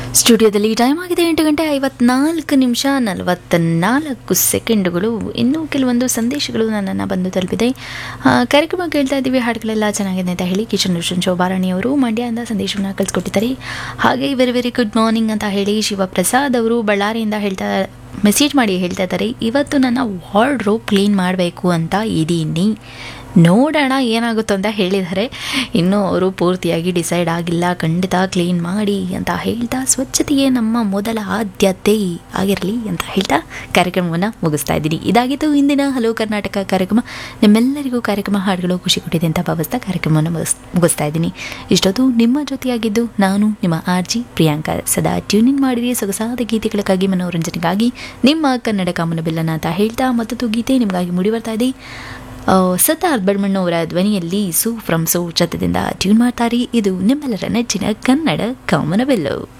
ಸ್ಟುಡಿಯೋದಲ್ಲಿ ಟೈಮ್ ಆಗಿದೆ ಎಂಟು ಗಂಟೆ ಐವತ್ನಾಲ್ಕು ನಿಮಿಷ ನಲವತ್ನಾಲ್ಕು ಸೆಕೆಂಡುಗಳು ಇನ್ನೂ ಕೆಲವೊಂದು ಸಂದೇಶಗಳು ನನ್ನನ್ನು ಬಂದು ತಲುಪಿದೆ ಆ, ಕಾರ್ಯಕ್ರಮ ಕೇಳ್ತಾ ಇದ್ದೀವಿ ಹಾಡುಗಳೆಲ್ಲ ಚೆನ್ನಾಗಿದೆ ಅಂತ ಹೇಳಿ ಕಿಶನ್ ರೋಷನ್ ಶೋಭಾರಾಣಿಯವರು ಮಂಡ್ಯದಿಂದ ಸಂದೇಶವನ್ನು ಕಳಿಸ್ಕೊಟ್ಟಿದ್ದಾರೆ ಹಾಗೆ ವೆರಿ ವೆರಿ ಗುಡ್ ಮಾರ್ನಿಂಗ್ ಅಂತ ಹೇಳಿ ಶಿವಪ್ರಸಾದ್ ಅವರು ಬಳ್ಳಾರಿಯಿಂದ ಹೇಳ್ತಾ ಮೆಸೇಜ್ ಮಾಡಿ ಹೇಳ್ತಾ ಇದ್ದಾರೆ ಇವತ್ತು ನನ್ನ ವಾರ್ಡ್ರೋಬ್ ಕ್ಲೀನ್ ಮಾಡಬೇಕು ಅಂತ ಇದ್ದೀನಿ ನೋಡೋಣ ಏನಾಗುತ್ತೋ ಅಂತ ಹೇಳಿದ್ದಾರೆ ಇನ್ನೂ ಅವರು ಪೂರ್ತಿಯಾಗಿ ಡಿಸೈಡ್ ಆಗಿಲ್ಲ ಖಂಡಿತ ಕ್ಲೀನ್ ಮಾಡಿ ಅಂತ ಹೇಳ್ತಾ ಸ್ವಚ್ಛತೆಯೇ ನಮ್ಮ ಮೊದಲ ಆದ್ಯತೆ ಆಗಿರಲಿ ಅಂತ ಹೇಳ್ತಾ ಕಾರ್ಯಕ್ರಮವನ್ನು ಮುಗಿಸ್ತಾ ಇದ್ದೀನಿ ಇದಾಗಿತ್ತು ಇಂದಿನ ಹಲೋ ಕರ್ನಾಟಕ ಕಾರ್ಯಕ್ರಮ ನಿಮ್ಮೆಲ್ಲರಿಗೂ ಕಾರ್ಯಕ್ರಮ ಹಾಡುಗಳು ಖುಷಿ ಕೊಟ್ಟಿದೆ ಅಂತ ಭಾವಿಸ್ತಾ ಕಾರ್ಯಕ್ರಮವನ್ನು ಮುಗಿಸ್ ಮುಗಿಸ್ತಾ ಇದ್ದೀನಿ ಇಷ್ಟೊತ್ತು ನಿಮ್ಮ ಜೊತೆಯಾಗಿದ್ದು ನಾನು ನಿಮ್ಮ ಆರ್ಜಿ ಪ್ರಿಯಾಂಕಾ ಸದಾ ಟ್ಯೂನಿಂಗ್ ಮಾಡಿರಿ ಸೊಗಸಾದ ಗೀತೆಗಳಿಗಾಗಿ ಮನೋರಂಜನೆಗಾಗಿ ನಿಮ್ಮ ಕನ್ನಡ ಕಾಮನ ಬೆಲ್ಲನ ಅಂತ ಹೇಳ್ತಾ ಮತ್ತೊಂದು ಗೀತೆ ನಿಮಗಾಗಿ ಮೂಡಿ ಬರ್ತಾ ಇದೆ ಆ, ಸದ್ದಾರ್ ಬಡ್ಮಣ್ಣವರ ಧ್ವನಿಯಲ್ಲಿ ಸೂ ಫ್ರಮ್ ಸೋ ಚತದಿಂದ ಟ್ಯೂನ್ ಮಾಡ್ತಾರೆ ಇದು ನಿಮ್ಮೆಲ್ಲರ ನೆಚ್ಚಿನ ಕನ್ನಡ ಕಾಮನವೆಲ್ಲೋ